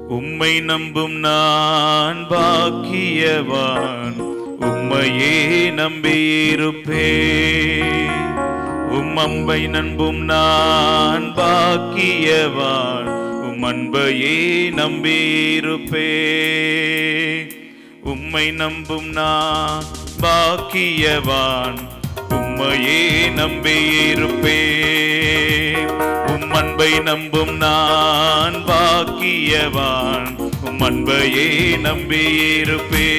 உம்மை நம்பும் நான் பாக்கியவான் உம்மையே நம்பியிருப்பே உம் அம்பை நம்பும் நான் பாக்கியவான் உம் அன்பையே நம்பியிருப்பே உம்மை நம்பும் நான் பாக்கியவான் உம்மையே நம்பியிருப்பே உம் அன்பை நம்பும் நான் பாக்கியவான் உம் அன்பையே நம்பியிருப்பே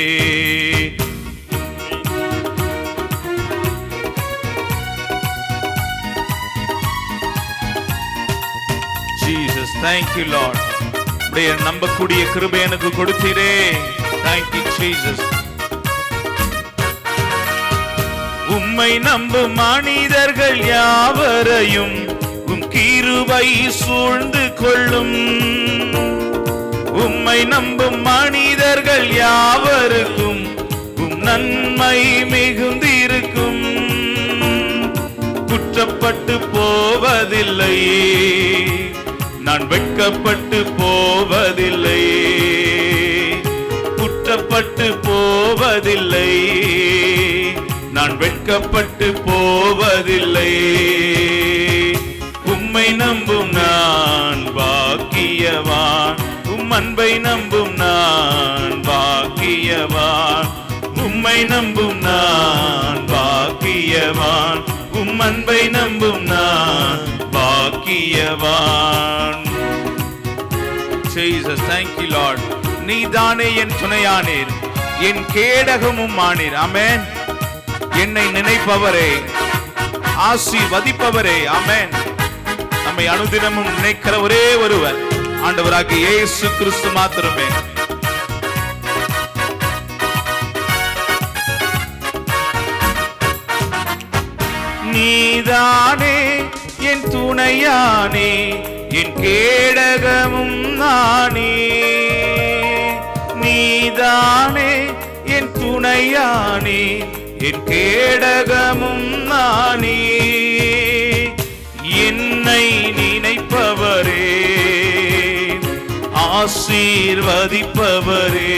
ஜீசஸ் தேங்க்யூ லார்ட் உடைய நம்பக்கூடிய கிருபை எனக்கு கொடுத்தீரே தேங்க்யூ ஜீசஸ் உம்மை நம்பும் மனிதர்கள் யாவரையும் உம் கிருபை சூழ்ந்து கொள்ளும் உம்மை நம்பும் மனிதர்கள் யாவருக்கும் உம் நன்மை மிகுந்திருக்கும் குற்றப்பட்டு போவதில்லையே நான் வெட்கப்பட்டு போவதில்லையே குற்றப்பட்டு போவதில்லையே நான் வெட்கப்பட்டு போவதில்லையே உம்மை நம்பும் நான் பாக்கியவான் உம் அன்பை நம்பும் நான் பாக்கியவான் உம்மை நம்பும் நான் பாக்கியவான் உம் அன்பை நம்பும் நான் பாக்கியவான் Jesus thank you Lord நீதானே என் துணையானீர் என் கேடகமும் ஆனீர் ஆமென் என்னை நினைப்பவரே ஆசீர்வதிப்பவரே ஆமென் நம்மை அனுதினமும் நினைக்கிற ஒரே ஒருவர் ஆண்டவராகிய இயேசு கிறிஸ்து மாத்திரமே நீதானே என் துணையானே என் கேடகமும் நானே நீதானே என் துணையானே என் கேடகமும் நானே என்னை நினைப்பவரே ஆசீர்வதிப்பவரே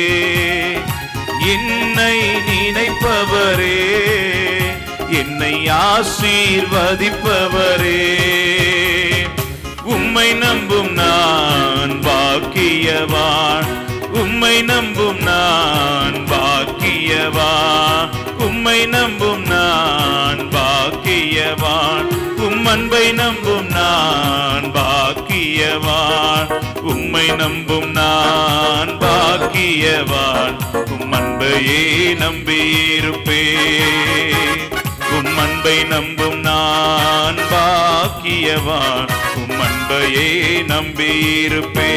என்னை நினைப்பவரே என்னை ஆசீர்வதிப்பவரே உம்மை நம்பும் நான் பாக்கியவான் உம்மை நம்பும் நான் பாக்கியவான் உம்மை நம்பும் நான் பாக்கியவான் உம் அன்பை நம்பும் நான் பாக்கியவான் உம்மை நம்பும் நான் பாக்கியவான் உம் அன்பையே நம்பியிருப்பே உம் அன்பை நம்பும் நான் பாக்கியவான் உம் அன்பையே நம்பியிருப்பே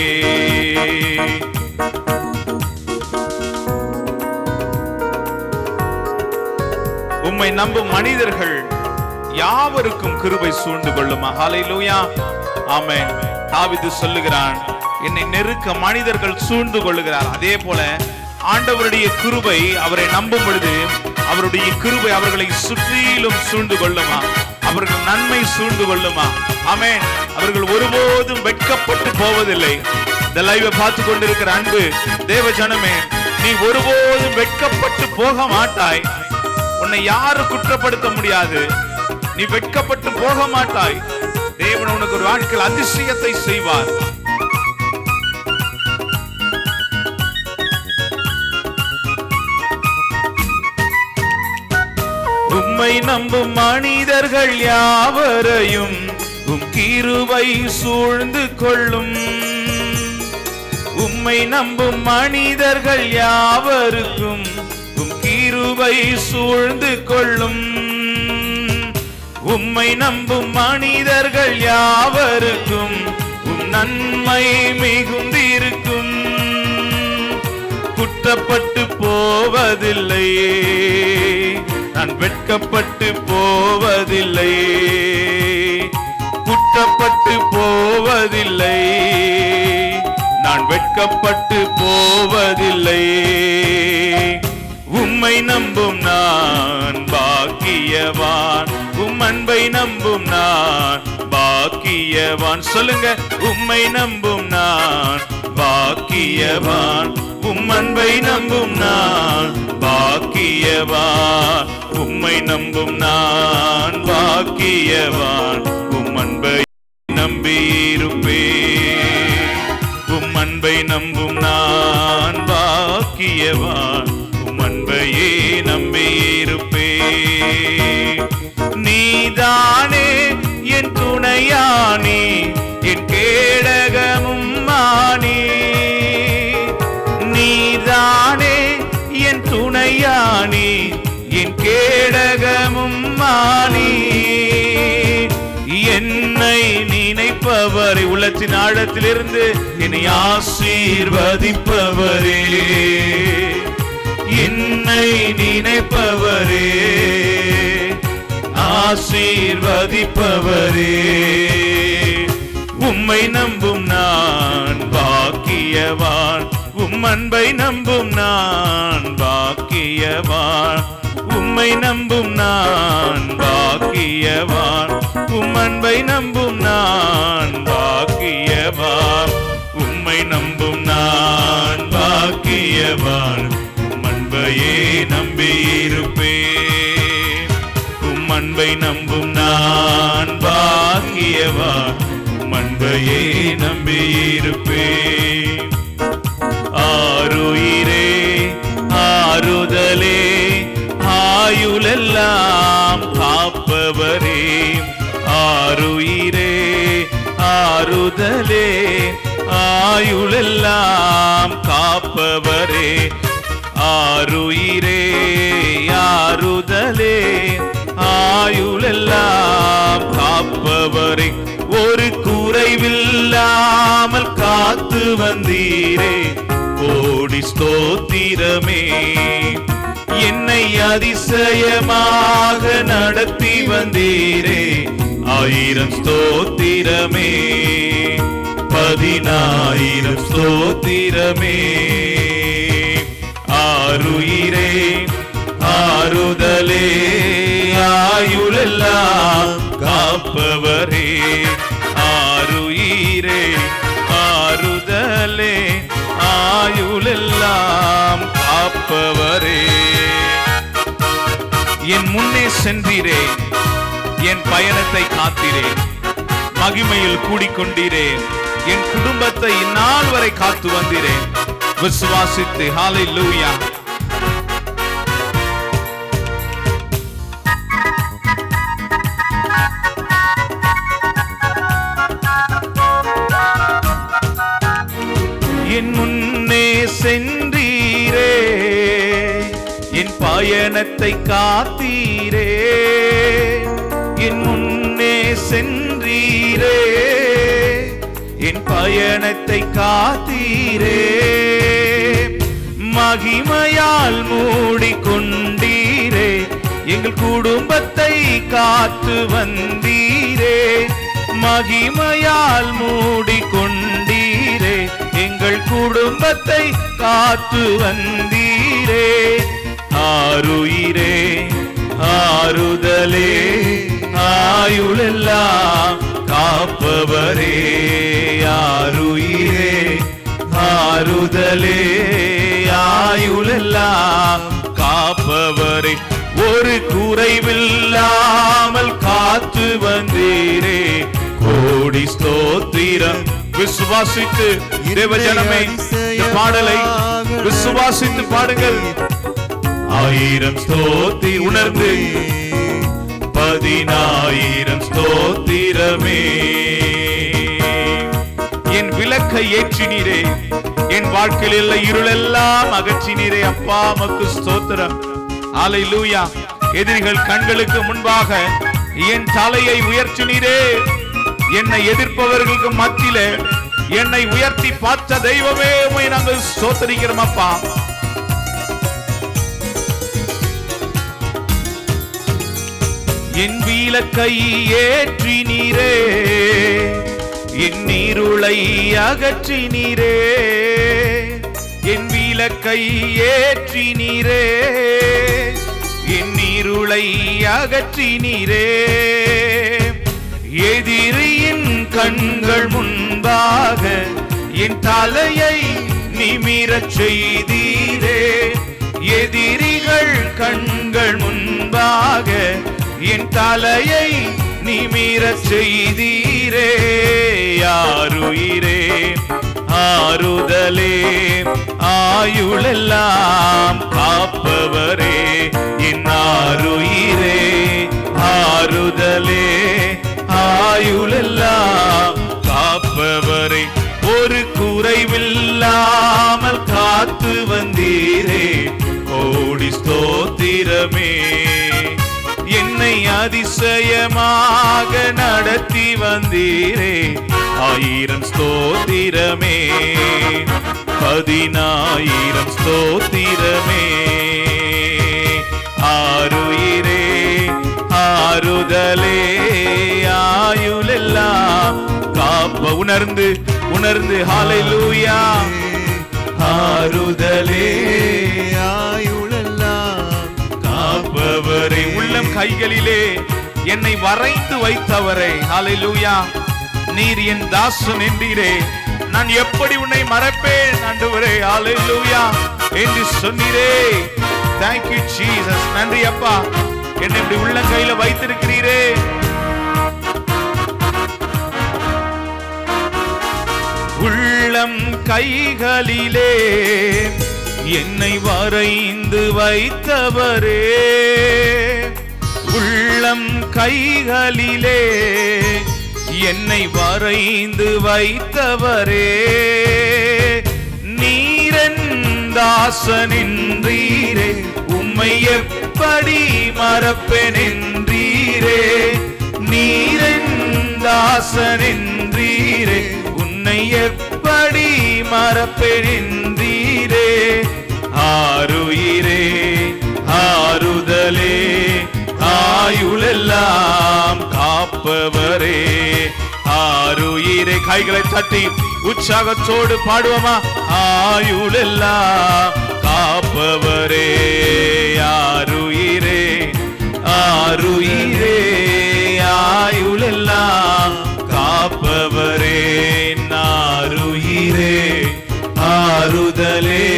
உம்மை நம்பும் மனிதர்கள் யாவருக்கும் கிருபை சூழ்ந்து கொள்ளுமா ஹalleluya ஆமென் தாவீது சொல்லுகிறான் என்னை நெருக்க மனிதர்கள் சூழ்ந்து கொள்ளுகிறார் அதே போல ஆண்டவருடைய கிருபை அவரை நம்பும் பொழுது அவருடைய கிருபை அவர்களை சுற்றிலும் சூழ்ந்து கொள்ளுமா அவர்கள் நன்மை சூழ்ந்து கொள்ளுமா ஆமென் அவர்கள் ஒருபோதும் வெட்கப்பட்டு போவதில்லை இந்த லைவை பார்த்து கொண்டிருக்கிற அன்பு தேவ ஜனமே நீ ஒருபோதும் வெட்கப்பட்டு போக மாட்டாய் உன்னை யாரும் குற்றப்படுத்த முடியாது நீ வெட்கப்பட்டு போக மாட்டாய் தேவன் உனக்கு ஒரு வாழ்க்கையில் அதிசயத்தை செய்வார் உம்மை நம்பும் மனிதர்கள் யாவரையும் உம் கிருபை சூழ்ந்து கொள்ளும் உம்மை நம்பும் மனிதர்கள் யாவருக்கும் உம் கிருபை சூழ்ந்து கொள்ளும் உம்மை நம்பும் மனிதர்கள் யாவருக்கும் உம் நன்மை மிகுந்திருக்கும் குற்றப்பட்டு போவதில்லையே நான் வெட்கப்பட்டு போவதில்லையே குற்றப்பட்டு போவதில்லை நான் வெட்கப்பட்டு போவதில்லையே உம்மை நம்பும் நான் பாக்கியவான் உம் அன்பை நம்பும் நான் பாக்கிய பாக்கியவான் சொல்லுங்க உம்மை நம்பும் நான் பாக்கியவான் உம் அன்பை நம்பும் நான் பாக்கியவான் உம்மை நம்பும் நான் பாக்கியவான் உம் அன்பை நம்பியிருப்பேன் உம் அன்பை நம்பும் நான் பாக்கியவான் உம் அன்பையே நம்பியிருப்பேன் நீதானே என் துணையானி என் கேடகமும் மானி நீதானே என் துணையானி என் கேடகமும் மானி என்னை நினைப்பவரே உள்ளத்தின் ஆழத்திலிருந்து என்னை ஆசீர்வதிப்பவரே என்னை நினைப்பவரே ஆசீர்வதிப்பவரே உம்மை நம்பும் நான் பாக்கியவான் உம் அன்பை நம்பும் நான் பாக்கியவான் உம்மை நம்பும் நான் பாக்கியவான் உம் அன்பை நம்பும் நான் பாக்கியவான் உம்மை நம்பும் நான் பாக்கியவான் உம் அன்பையே நம்பியிருப்பேன் உம் அன்பை நம்பும் நான் பாக்கியவான் உம் அன்பையே நம்பியிருப்பேன் ஆருயிரே ஆறுதலே ஆயுளெல்லாம் காப்பவரே ஆருயிரே ஆறுதலே ஆயுளெல்லாம் காப்பவரே ஆருயிரே ஆறுதலே ஆயுளெல்லாம் காப்பவரே ஒரு குறைவில்லாமல் காத்து வந்தீரே கோடி ஸ்தோத்திரமே என்னை அதிசயமாக நடத்தி வந்தீரே ஆயிரம் ஸ்தோத்திரமே பதினாயிரம் ஸ்தோத்திரமே ஆருயிரே ஆறுதலே ஆயுளெல்லாம் காப்பவரே ஆருயிரே ஆறுதலே ஆயுளெல்லாம் காப்பவரே என் முன்னே சென்றீரே என் பயணத்தை காத்தீரே மகிமையில் கூடிக்கொண்டீரே என் குடும்பத்தை இந்நாள் வரை காத்து வந்தீரே விசுவாசித்து ஹாலை லூயா என் முன்னே சென்றீரே என் பயணத்தை காத்தீரே என் முன்னே சென்றீரே என் பயணத்தை காத்தீரே மகிமையால் மூடிக்கொண்டீரே எங்கள் குடும்பத்தை காத்து வந்தீரே மகிமையால் மூடிக்கொண்டீரே எங்கள் குடும்பத்தை காத்து வந்தீரே ஆருயிரே ஆறுதலே ஆயுளெல்லாம் காப்பவரே ஆருயிரே ஆறுதலே ஆயுளெல்லாம் காப்பவரே ஒரு குறைவில்லாமல் காத்து வந்தீரே கோடி ஸ்தோத்திரம் விசுவாசித்து தேவ ஜனமே இந்த பாடலை விசுவாசித்து பாடுங்கள் ஆயிரம் ஸ்தோத்தி உணர்ந்து பதினாயிரம் ஸ்தோத்திரமே என் விளக்கை ஏற்றினீரே என் வாழ்க்கையில் உள்ள இருளெல்லாம் அகற்றினீரே அப்பா மக்கு ஸ்தோத்திரம் ஆலை லூயா எதிரிகள் கண்களுக்கு முன்பாக என் தலையை உயர்த்தினீரே என்னை எதிர்ப்பவர்களுக்கு மத்தியிலே என்னை உயர்த்தி பார்த்த தெய்வமே உம்மை நாங்கள் ஸ்தோத்தரிக்கிறோம் அப்பா என் வீலக்கை ஏற்றினீரே என் நீருளை அகற்றினீரே என் வீலக்கை ஏற்றினீரே என் நீருளை அகற்றினீரே எதிரியின் கண்கள் முன்பாக என் தலையை நிமிரச் செய்தீரே எதிரிகள் கண்கள் முன்பாக என் தலையை நிமிரச் செய்தீரே யாருயிரே ஆறுதலே ஆயுளெல்லாம் காப்பவரே என் ஆறுயிரே ஆறுதலே ஆயுளெல்லாம் காப்பவரை ஒரு குறைவில்லாமல் காத்து வந்தீரே கோடி ஸ்தோத்திரமே என்னை அதிசயமாக நடத்தி வந்தீரே ஆயிரம் ஸ்தோத்திரமே பதினாயிரம் ஸ்தோத்திரமே ஆறுயிரே ஆறுதலே ஆயுளெல்லாம் காப்ப உணர்ந்து உணர்ந்து ஹalleluya ஆறுதலே ஆயுளெல்லாம் காப்பவரை உள்ளம் கைகளிலே என்னை வரைந்து வைத்தவரை ஹalleluya நீர் என் தாசன் என்றீரே நான் எப்படி உன்னை மறப்பேன் ஆண்டவரே ஹalleluya என்று சொன்னீரே thank you ஜீசஸ் நன்றி அப்பா என்னை இப்படி உள்ளங்கையில வைத்திருக்கிறீரே உள்ளம் கைகளிலே என்னை வரைந்து வைத்தவரே உள்ளம் கைகளிலே என்னை வரைந்து வைத்தவரே நீரன் தாசனின்றீரே உம்மை எப்படி மறப்பெனென்றீரே நீரன் தாசனின்றீரே உன்னை எப்படி மறப்பெனென்றீரே ஆறுயிரே ஆறுதலே ஆயுளெல்லாம் காப்பவரே ஆறுயிரே கைகளை தட்டி உற்சாகத்தோடு பாடுவோமா ஆயுளெல்லாம் காப்பவரே ஆறுயிரே ஆறுயிரே ஆயுளெல்லாம் காப்பவரே நாருயிரே ஆறுதலே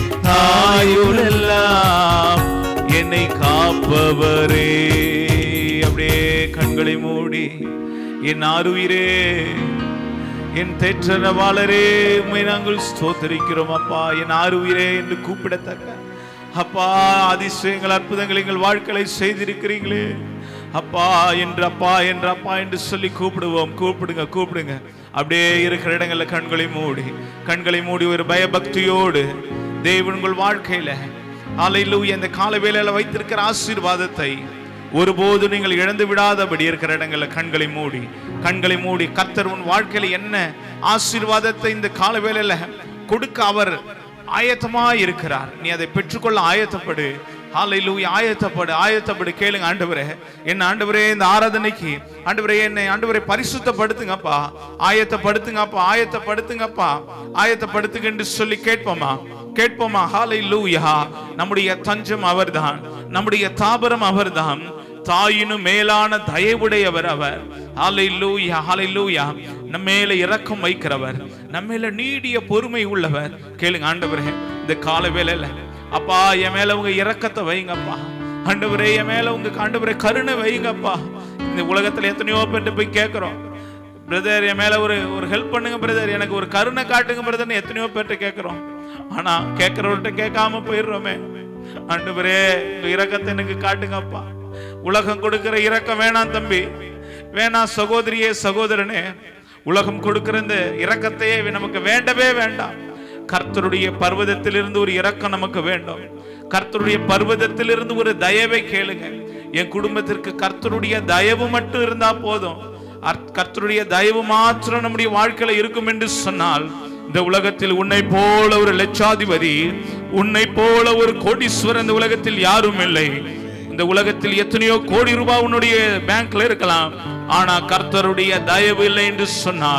ஆயுளெல்லாம் என்னை காப்பவரே அப்படியே கண்களை மூடி என் ஆறுயிரே என் தேற்றனவாளரே உம்மை நாங்கள் ஸ்தோத்தரிக்கிறோம் அப்பா என் ஆறுயிரே என்று கூப்பிடத்தக்க அப்பா அதிசயங்கள் அற்புதங்கள் எங்கள் வாழ்க்கையை செய்திருக்கிறீங்களே அப்பா என்று அப்பா என்று அப்பா என்று சொல்லி கூப்பிடுவோம் கூப்பிடுங்க கூப்பிடுங்க அப்படியே இருக்கிற இடங்கள்ல கண்களை மூடி கண்களை மூடி ஒரு பயபக்தியோடு தேவன் உங்கள் வாழ்க்கையில அலையிலூய இந்த கால வேளையில வைத்திருக்கிற ஆசீர்வாதத்தை ஒருபோது நீங்கள் இழந்து விடாதபடி இருக்கிற இடங்கள்ல கண்களை மூடி கண்களை மூடி கர்த்தர் உன் வாழ்க்கையில என்ன ஆசீர்வாதத்தை இந்த கால வேளையில கொடுக்க அவர் ஆயத்தமா இருக்கிறார் நீ அதை பெற்றுக்கொள்ள ஆயத்தப்படு ஹalleluya ஆயத்தப்படு ஆயத்தப்படு கேளுங்க ஆண்டவரே என்ன ஆண்டவரே இந்த ஆராதனைக்கு ஆண்டவரே என்னை ஆண்டவரே பரிசுத்தப்படுத்துங்கப்பா ஆயத்தப்படுத்துங்கப்பா ஆயத்தப்படுத்துங்கப்பா ஆயத்தப்படுத்துங்க என்று சொல்லி கேட்போமா கேட்போமா ஹalleluya நம்முடைய தஞ்சம் அவர்தான் நம்முடைய தாபரம் அவர்தான் தாயினும் மேலான தயவுடையவர் அவர் ஹalleluya ஹalleluya நம்ம மேல இரக்கம் வைக்கிறவர் நம்ம மேல நீடிய பொறுமை உள்ளவர் கேளுங்க ஆண்டவரே இந்த கால வேளையில அப்பா என் மேல உங்க இரக்கத்தை வைங்கப்பா ஆண்டவரே என் மேல உங்க ஆண்டவரே கருணை வைங்கப்பா இந்த உலகத்துல எத்தனையோ பேர்ட்ட போய் கேட்கிறோம் பிரதர் என் மேல ஒரு ஒரு ஹெல்ப் பண்ணுங்க பிரதர் எனக்கு ஒரு கருணை காட்டுங்க பிரதர்னு எத்தனையோ பேர்ட்ட கேட்கிறோம் ஆனா கேட்கிறவர்கிட்ட கேட்காம போயிடுறோமே ஆண்டவரே உங்க இரக்கத்தை எனக்கு காட்டுங்கப்பா உலகம் கொடுக்கிற இரக்கம் வேணாம் தம்பி வேணாம் சகோதரியே சகோதரனே உலகம் கொடுக்கிற இந்த இரக்கத்தையே நமக்கு வேண்டவே வேண்டாம் கர்த்தருடைய பர்வதத்திலிருந்து ஒரு இரக்கம் நமக்கு வேண்டும் கர்த்தருடைய பர்வதத்திலிருந்து ஒரு தயவை கேளுங்க என் குடும்பத்திற்கு கர்த்தருடைய தயவு மட்டும் இருந்தா போதும் அர்- கர்த்தருடைய தயவு மாத்திரம் நம்முடைய வாழ்க்கையில இருக்கும் என்று சொன்னால் இந்த உலகத்தில் உன்னை போல ஒரு லட்சாதிபதி உன்னை போல ஒரு கோடீஸ்வரன் இந்த உலகத்தில் யாரும் இல்லை இந்த உலகத்தில் எத்தனையோ கோடி ரூபாய் உன்னுடைய பேங்க்ல இருக்கலாம் ஆனா கர்த்தருடைய தயவு இல்லை என்று சொன்னால்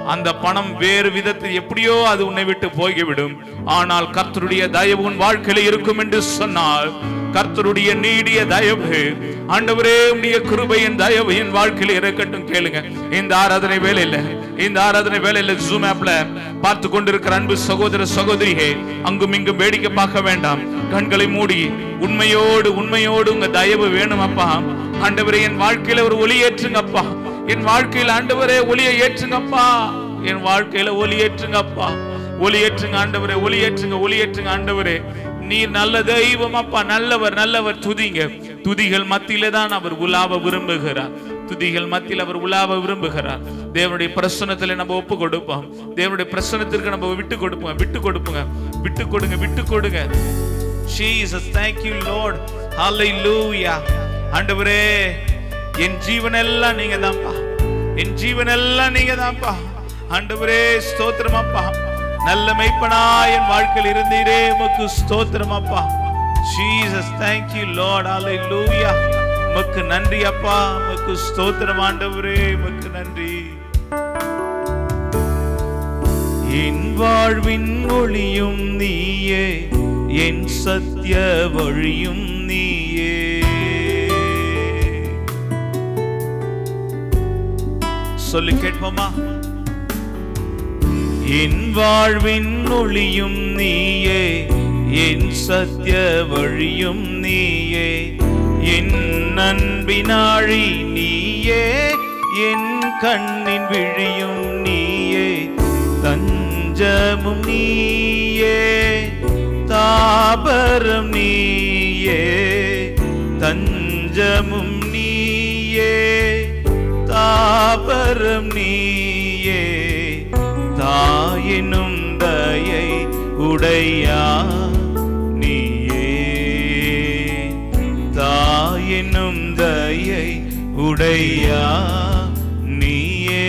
அந்த பணம் வேறு விதத்தில் எப்படியோ அது உன்னை விட்டு போய்விடும் ஆனால் கர்த்தருடைய தயவு உன் வாழ்க்கையில இருக்கும் என்று சொன்னால் கர்த்தருடைய நீடிய தயவு ஆண்டவரே உடைய கிருபையின் தயவு என் வாழ்க்கையில இருக்கட்டும் கேளுங்க இந்த ஆராதனை வேலையில இந்த ஆராதனை வேலையில ஜூம் ஆப்ல பார்த்து கொண்டிருக்கிற அன்பு சகோதர சகோதரியே அங்கும் இங்கும் வேடிக்கை பார்க்க வேண்டாம் கண்களை மூடி உண்மையோடு உண்மையோடு உங்க தயவு வேணும் அப்பா ஆண்டவரே என் வாழ்க்கையில ஒரு ஒளி ஏற்றுங்கப்பா என் வாழ்க்கையில ஆண்டவரே ஒளியை ஏற்றுங்கப்பா என் வாழ்க்கையில ஒளி ஏற்றுங்கப்பா ஒளி ஏற்றுங்க ஆண்டவரே ஒளி ஏற்றுங்க ஒளி ஏற்றுங்க ஆண்டவரே நீர் நல்ல தெய்வம் அப்பா நல்லவர் நல்லவர் துதிங்க துதிகள் மத்தியில தான் அவர் உலாவ விரும்புகிறார் துதிகள் மத்தியில் அவர் உலாவ விரும்புகிறார் தேவனுடைய பிரசனத்துல நம்ம ஒப்பு கொடுப்போம் தேவனுடைய பிரசனத்திற்கு நம்ம விட்டு கொடுப்போம் விட்டு கொடுப்போங்க விட்டு கொடுங்க விட்டு கொடுங்க Jesus thank you Lord hallelujah ஆண்டவரே என் ஜீவனெல்லாம் நீங்க தான்ப்பா என் ஜீவனெல்லாம் நீங்க தான்ப்பா ஆண்டவரே ஸ்தோத்திரம் அப்பா நல்ல மெய்ப்பனா என் வாழ்க்கையில் இருந்தீரே உமக்கு ஸ்தோத்திரம் அப்பா Jesus thank you Lord hallelujah உமக்கு நன்றி அப்பா உமக்கு ஸ்தோத்திரம் ஆண்டவரே உமக்கு நன்றி என் வாழ்வின் ஒளியும் நீயே என் சத்திய வழியும் நீயே சொல்லி கேட்போமா என் வாழ்வின் ஒளியும் நீயே என் சத்திய வழியும் நீயே என் அன்பினாழி நீயே என் கண்ணின் விழியும் நீயே தஞ்சமும் நீயே தாபரம் நீயே தஞ்சமும் நீயே தாபரம் நீயே தாயினும் தயை உடையா நீயே தாயினும் தயை உடையா நீயே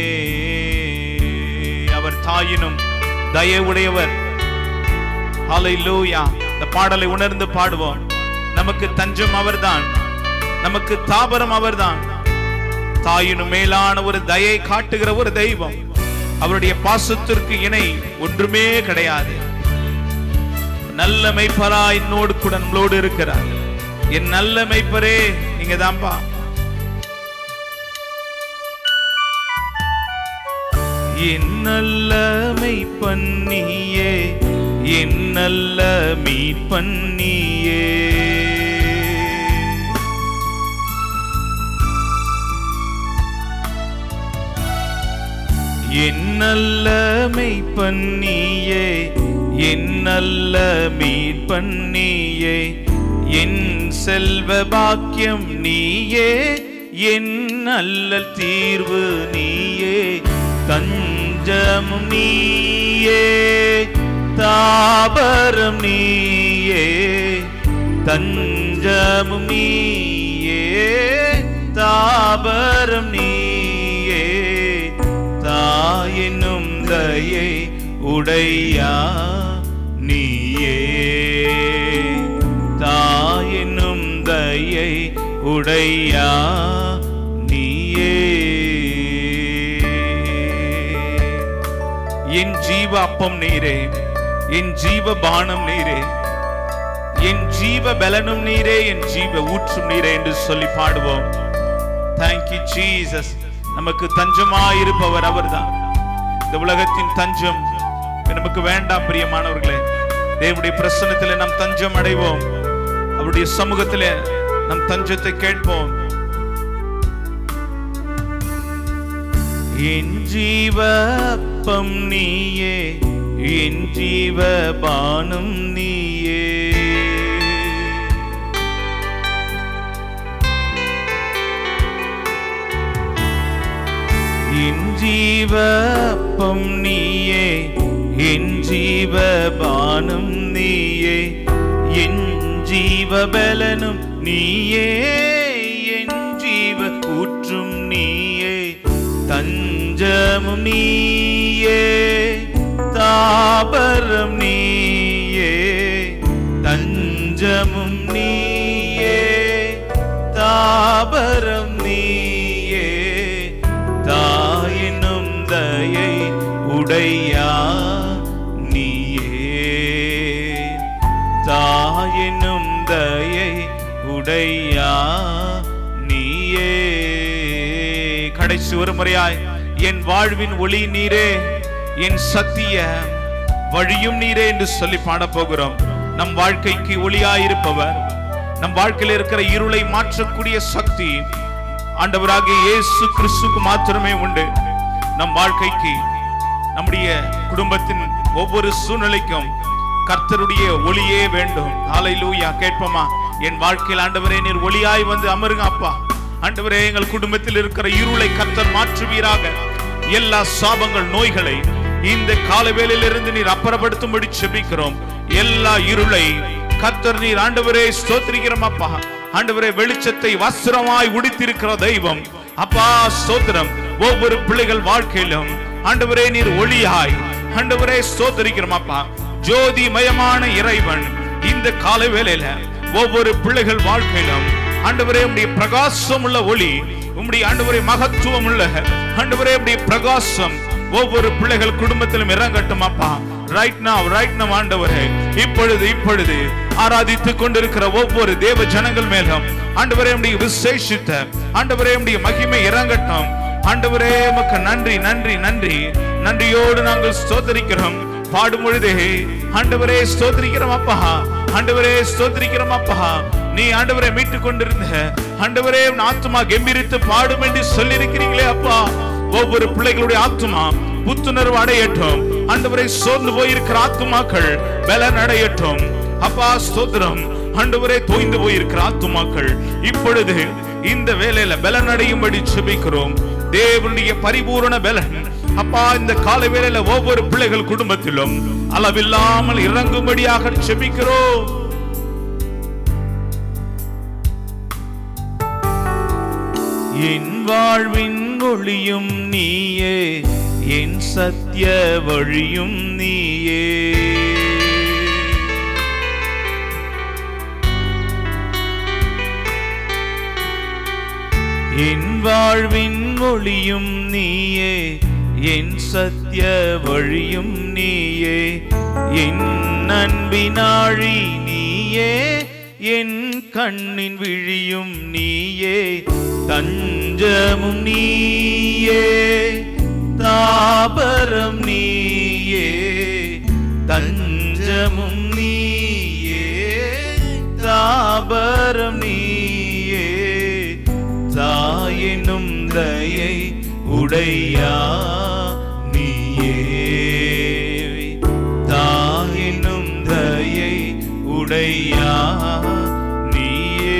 அவர் தாயினும் தயை உடையவர் ஹalleluya இந்த பாடலை உணர்ந்து பாடுவோம் நமக்கு தஞ்சம் அவர்தான் நமக்கு தாபரம் அவர்தான் தாயினும் மேலான ஒரு தயை காட்டுகிற ஒரு தெய்வம் அவருடைய பாசத்திற்கு இணை ஒன்றுமே கிடையாது நல்ல மெய்ப்பரா என்னோடு கூட நம்மளோடு இருக்கிறார் என் நல்ல மெய்ப்பரே நீங்க தான்ப்பா என் நல்ல மெய்ப்பன்னியே என் நல்ல மீட்பன்னியே என் நல்ல மெய்ப்பன்னியே என் நல்ல மீட்பன்னியே என் செல்வ பாக்கியம் நீயே என் நல்ல தீர்வு நீயே தஞ்சமும் நீயே தாபரம் நீயே தஞ்சமும் நீயே தாபரம் நீயே தாயினும் தயை உடையா நீயே தாயினும் தயை உடையா நீயே என் ஜீவ அப்பம் நீரே என் ஜீவ பானம் நீரே என் ஜீவ பலனும் நீரே என் ஜீவ ஊற்றும் நீரே என்று சொல்லி பாடுவோம் தேங்க்யூ ஜீசஸ் நமக்கு தஞ்சமாயிருப்பவர் அவர்தான் இந்த உலகத்தின் தஞ்சம் நமக்கு வேண்டாம் பிரியமானவர்களே தேவனுடைய பிரசன்னத்திலே நாம் தஞ்சம் அடைவோம் அவருடைய சமூகத்திலே நம் தஞ்சத்தை கேட்போம் என் ஜீவ அப்பம் நீயே என் ஜீவ பானம் நீயே என் ஜீவ அப்பம் நீயே என் ஜீவ பானம் நீயே என் ஜீவ பலனும் நீயே என் ஜீவ ஊற்றும் நீயே தஞ்சமும் நீயே தாபரம் நீயே தஞ்சமும் நீயே தாபரம் நீயே தாயினும் தயை உடையா நீயே கடைசி ஒரு முறையாய் என் வாழ்வின் ஒளி நீரே என் சத்திய வழியும் நீரே என்று சொல்லி பாடப் போகிறோம் நம் வாழ்க்கைக்கு ஒளியாயிருப்பவர் நம் வாழ்க்கையில் இருக்கிற இருளை மாற்றக்கூடிய சக்தி ஆண்டவராகிய இயேசு கிறிஸ்துக்கு மாத்திரமே உண்டு நம் வாழ்க்கைக்கு நம்முடைய குடும்பத்தின் ஒவ்வொரு சூழ்நிலைக்கும் கர்த்தருடைய ஒளியே வேண்டும் ஹalleluya கேட்போமா என் வாழ்க்கையில் ஆண்டவரே நீர் ஒளியாய் வந்து அமருங்க அப்பா ஆண்டவரே எங்கள் குடும்பத்தில் இருக்கிற இருளை கர்த்தர் மாற்றுவீராக எல்லா சாபங்கள் நோய்களை இந்த காலவேளையிலிருந்து நீர் அப்புறப்படுத்தும்படி செபிக்கிறோம் எல்லா இருளை கர்த்தர் நீர் ஆண்டவரே ஸ்தோத்திரிக்கிறோம் அப்பா ஆண்டவரே வெளிச்சத்தை வஸ்திரமாய் உடுத்திருக்கிற தெய்வம் அப்பா ஸ்தோத்திரம் ஒவ்வொரு பிள்ளைகள் வாழ்க்கையிலும் ஆண்டவரே நீர் ஒளியாய் ஆண்டவரே ஸ்தோத்திரிக்கிறோம் அப்பா ஜோதிமயமான இறைவன் இந்த கால வேளையில ஒவ்வொரு பிள்ளைகள் வாழ்க்கையிலும் ஆண்டவரே உம்முடைய பிரகாசம் உள்ள ஒளி உம்முடைய ஆண்டவரே மகத்துவம் உள்ள ஆண்டவரே உம்முடைய பிரகாசம் ஒவ்வொரு பிள்ளைகள் குடும்பத்திலும் இறங்கட்டும் அப்பா ரைட் now ரைட் now ஆண்டவரே இப்பொழுது இப்பொழுது ஆராதித்துக் கொண்டிருக்கிற ஒவ்வொரு தேவ ஜனங்கள் மேலும் ஆண்டவரே உம்முடைய விசேஷித்த ஆண்டவரே உம்முடைய மகிமை இறங்கட்டும் ஆண்டவரே உமக்கு நன்றி நன்றி நன்றி நன்றியோடு நாங்கள் ஸ்தோத்தரிக்கிறோம் பாடும் பொழுதே ஆண்டவரே ஸ்தோத்திரிக்கிறோம் அப்பா ஆண்டவரே ஸ்தோத்திரிக்கிறோம் அப்பா நீ ஆண்டவரை மீட்டுக் கொண்டிருந்த ஆண்டவரே உன் ஆத்துமா கெம்பீரித்து பாடும் என்று சொல்லியிருக்கிறீங்களே அப்பா ஒவ்வொரு பிள்ளைகளுடைய ஆத்துமா புத்துணர்வு அடையட்டும் ஆண்டவரை சோர்ந்து போயிருக்கிற ஆத்துமாக்கள் பலன் அடையட்டும் அப்பா ஸ்தோத்திரம் ஆண்டவரே தோய்ந்து போயிருக்கிற ஆத்துமாக்கள் இப்பொழுது இந்த வேலையில பலன் அடையும்படி செபிக்கிறோம் தேவனுடைய பரிபூரண பலன் அப்பா இந்த கால வேளையில ஒவ்வொரு பிள்ளைகள் குடும்பத்திலும் அளவில்லாமல் இறங்கும்படியாக செபிக்கிறோம் என் வாழ்வின் ஒளியும் நீயே என் சத்திய வழியும் நீயே என் வாழ்வின் ஒளியும் நீயே என் சத்திய வழியும் நீயே என் அன்பினாழி நீயே என் கண்ணின் விழியும் நீயே தஞ்சமும் நீயே தாபரம் நீயே தஞ்சமும் நீயே தாபரம் நீயே தாயினும் தயை உடையா நீயே தாயினும் தயை உடையா நீயே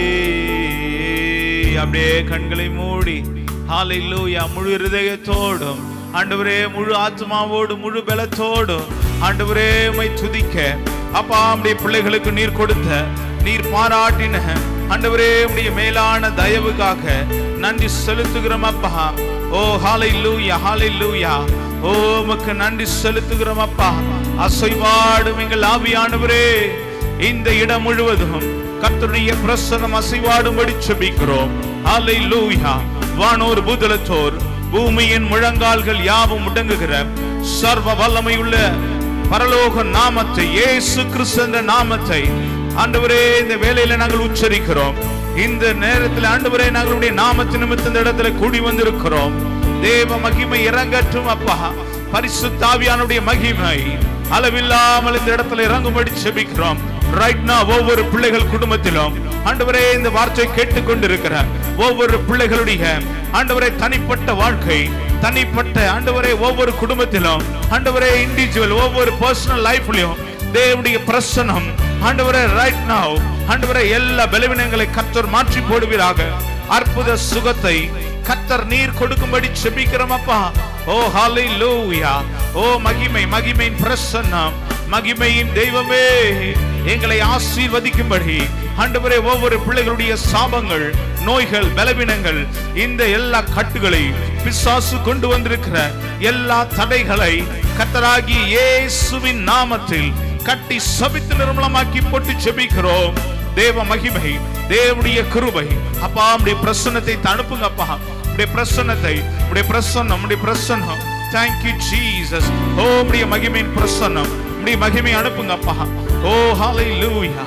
அப்படியே கண்களை மூடி ஹalleluya முழு இருதயத்தோடும் ஆண்டவரே முழு ஆத்மாவோடு முழு பலத்தோடும் ஆண்டவரே உம்மை துதிக்க அப்பா நம்முடைய பிள்ளைகளுக்கு நீர் கொடுத்த நீர் பாராட்டின ஆண்டவரே உம்முடைய மேலான தயவுக்காக நன்றி செலுத்துகிறோம் அப்பா ஓ ஹalleluya ஹalleluya ஓ உமக்கு நன்றி செலுத்துகிறோம் அப்பா அசைவாடும் எங்கள் ஆவியானவரே இந்த இடம் முழுவதும் கர்த்தருடைய பிரசனம் அசைவாடும்படி செபிக்கிறோம் ஹalleluya வானோர் பூதலத்தோர் பூமியின் முழங்கால்கள் யாவும் முடங்குகிற சர்வ வல்லமையுள்ள பரலோக நாமத்தை இயேசு கிறிஸ்து என்ற நாமத்தை ஆண்டவரே இந்த வேலையில நாங்கள் உச்சரிக்கிறோம் இந்த நேரத்தில் ஆண்டவரே நாங்களுடைய நாமத்து நிமித்த இந்த இடத்துல கூடி வந்திருக்கிறோம் தேவ மகிமை இறங்கட்டும் அப்பா பரிசுத்தாவியானுடைய மகிமை அளவில்லாமல் இந்த இடத்துல இறங்கும்படி செபிக்கிறோம் ரைட் now ஒவ்வொரு பிள்ளைகள் குடும்பத்திலும் ஆண்டவரே இந்த வார்த்தையை கேட்டுக்கொண்டிருக்கிற ஒவ்வொரு பிள்ளைகளுடைய ஆண்டவரே தனிப்பட்ட வாழ்க்கை தனிப்பட்ட ஆண்டவரே ஒவ்வொரு குடும்பத்திலும் ஆண்டவரே இண்டிவிஜுவல் ஒவ்வொரு பர்சனல் லைஃப்லயும் தேவனுடைய பிரசனம் ஆண்டவரே ரைட் now ஆண்டவரே எல்லா பலவீனங்களை கர்த்தர் மாற்றி போடுவீராக அற்புத சுகத்தை கர்த்தர் நீர் கொடுக்கும்படி செபிக்கிறோம் அப்பா ஓ ஹalleluya ஓ மகிமை மகிமையின் பிரசன்னம் மகிமையின் தெய்வமே எங்களை ஆசீர்வதிக்கும்படி ஆண்டவரே ஒவ்வொரு பிள்ளைகளுடைய சாபங்கள் நோய்கள் பலவீனங்கள் இந்த எல்லா கட்டுகளை பிசாசு கொண்டு வந்திருக்கிற எல்லா தடைகளை கத்தராகி இயேசுவின் நாமத்தில் கட்டி சபித்து நிர்மலமாக்கி போட்டு செபிக்கிறோம் தேவ மகிமை தேவனுடைய கிருபை அப்பா நம்முடைய பிரசன்னத்தை அனுப்புங்க அப்பா உடைய பிரசன்னத்தை உடைய பிரசன்னம் உடைய பிரசன்னம் thank you ஜீசஸ் ஓ உடைய மகிமையின் பிரசன்னம் உடைய மகிமை அனுப்புங்க அப்பா ஓ ஹalleluya ஓ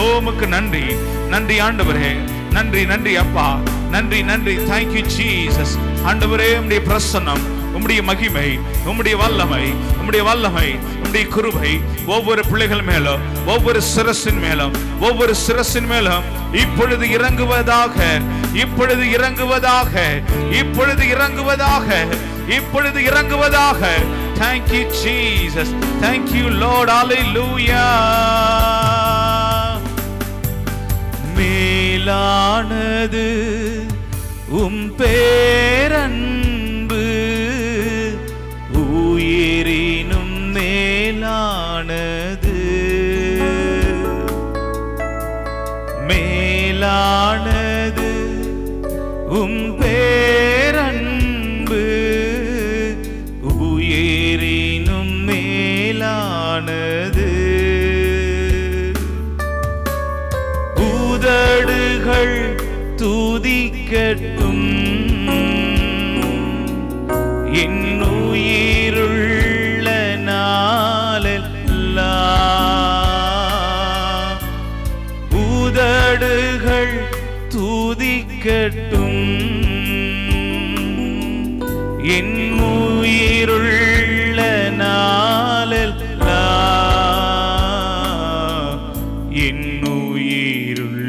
ஓ உமக்கு நன்றி நன்றி ஆண்டவரே நன்றி நன்றி அப்பா நன்றி நன்றி தேங்க்யூ ஜீசஸ் ஆண்டவரே உம்முடைய பிரசன்னம் உம்முடைய மகிமை உம்முடைய வல்லமை உம்முடைய வல்லமை உம்முடைய குருபை ஒவ்வொரு பிள்ளைகள் மேலும் ஒவ்வொரு சிரசின் மேலும் ஒவ்வொரு சிரசின் மேலும் இப்பொழுது இறங்குவதாக இப்பொழுது இறங்குவதாக இப்பொழுது இறங்குவதாக இப்பொழுது இறங்குவதாக Thank you Jesus Thank you Lord Hallelujah மேலானது உம் பேரன்பு உயிரினும் மேலானது மேலானது உம் பேரன்பு உயிரினும் மேலானது உதடுகள் துதிக்கட்டும் என் உயிருள்ள நாளெல்லாம் உதடுகள் துதிக்கட்டும் என் உயிருள்ள நாளெல்லாம் என் உயிருள்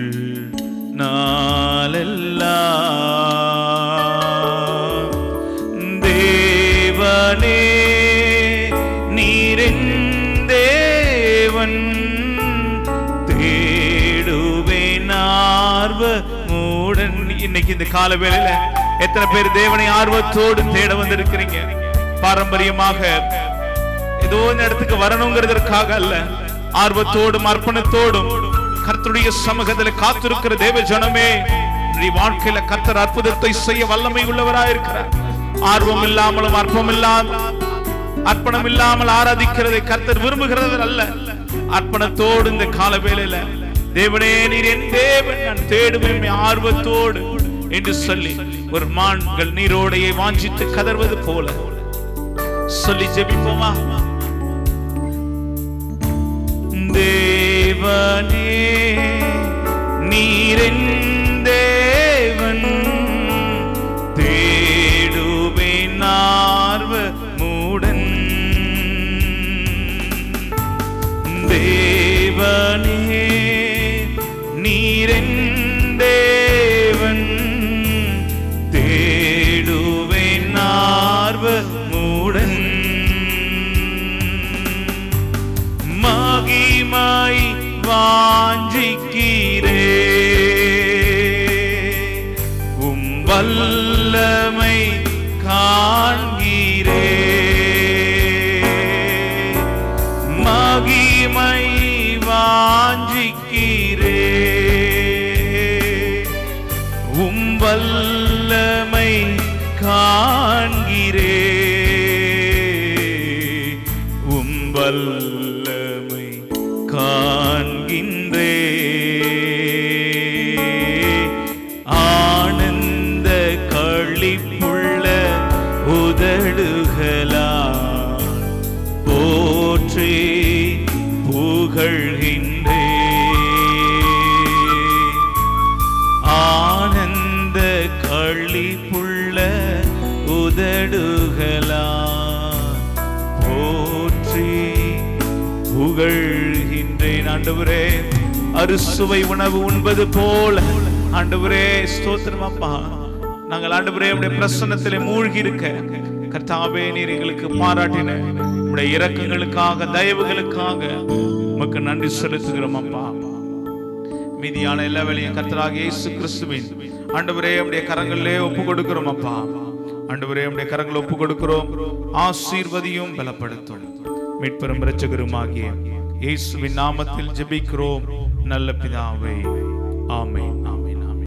நாளெல்லாம் தேவனே நீரின் தேவன் தேடுவேன் ஆர்வ மூடன் இன்னைக்கு இந்த கால வேளையில எத்தனை பேர் தேவனை ஆர்வத்தோடு தேட வந்திருக்கிறீங்க பாரம்பரியமாக ஏதோ இந்த இடத்துக்கு வரணுங்கிறதற்காக அல்ல ஆர்வத்தோடும் அர்ப்பணத்தோடும் கர்த்தருடைய சமூகத்தில் காத்திருக்கிற தேவ ஜனமே நீ வாழ்க்கையில கர்த்தர் அற்புதத்தை செய்ய வல்லமை உள்ளவராயிருக்கிறார் ஆர்வம் இல்லாமலும் அற்பம் இல்லாமல் அர்ப்பணம் இல்லாமல் ஆராதிக்கிறதை கர்த்தர் விரும்புகிறது அல்ல அர்ப்பணத்தோடு இந்த கால வேளையில தேவனே நீர் என் தேவன் நான் தேடுவேன் உம்மை ஆர்வத்தோடு என்று சொல்லி ஒரு மான்கள் நீரோடையை வாஞ்சித்து கதர்வது போல சொல்லி ஜெபிப்போமா தேவனே நீரின் தேவன் தேடுவேன் ஆர்வ மூடன் தேவனே நீரின் தேவன் தேடுவேன் ஆர்வ மூடன் மகிமாய் வாஞ்சிக்கிறே உம் வல்லமை காண்கிறே மகிமை வாஞ்சிக்கிறே உம் வல்லமை காண்கிறே உம் வல்லமை காண்கின்றே ஆனந்த களிப்புள்ள உதடுகளா போற்றி புகழ்கின்றே ஆனந்த களிப்புள்ள உதடுகளா போற்றி புகழ்கின்றேன் ஆண்டவரே அறுசுவை உணவு உண்பது போல ஆண்டவரே ஸ்தோத்திரம் அப்பா நாங்கள் ஆண்டவரே உடைய பிரசன்னத்திலே மூழ்கி இருக்க கர்த்தாவே நீர் எங்களுக்கு பாராட்டின உடைய இரக்கங்களுக்காக தயவுகளுக்காக உமக்கு நன்றி செலுத்துகிறோம் அப்பா மீதியான எல்லா வேலையும் கர்த்தராக இயேசு கிறிஸ்துவின் ஆண்டவரே உடைய கரங்களிலே ஒப்பு கொடுக்கிறோம் அப்பா ஆண்டவரே உடைய கரங்களை ஒப்பு கொடுக்கிறோம் ஆசீர்வதியும் பலப்படுத்தும் மீட்பெரும் இரட்சகருமாகிய இயேசுவின் நாமத்தில் ஜெபிக்கிறோம் நல்ல பிதாவே ஆமென் ஆமென்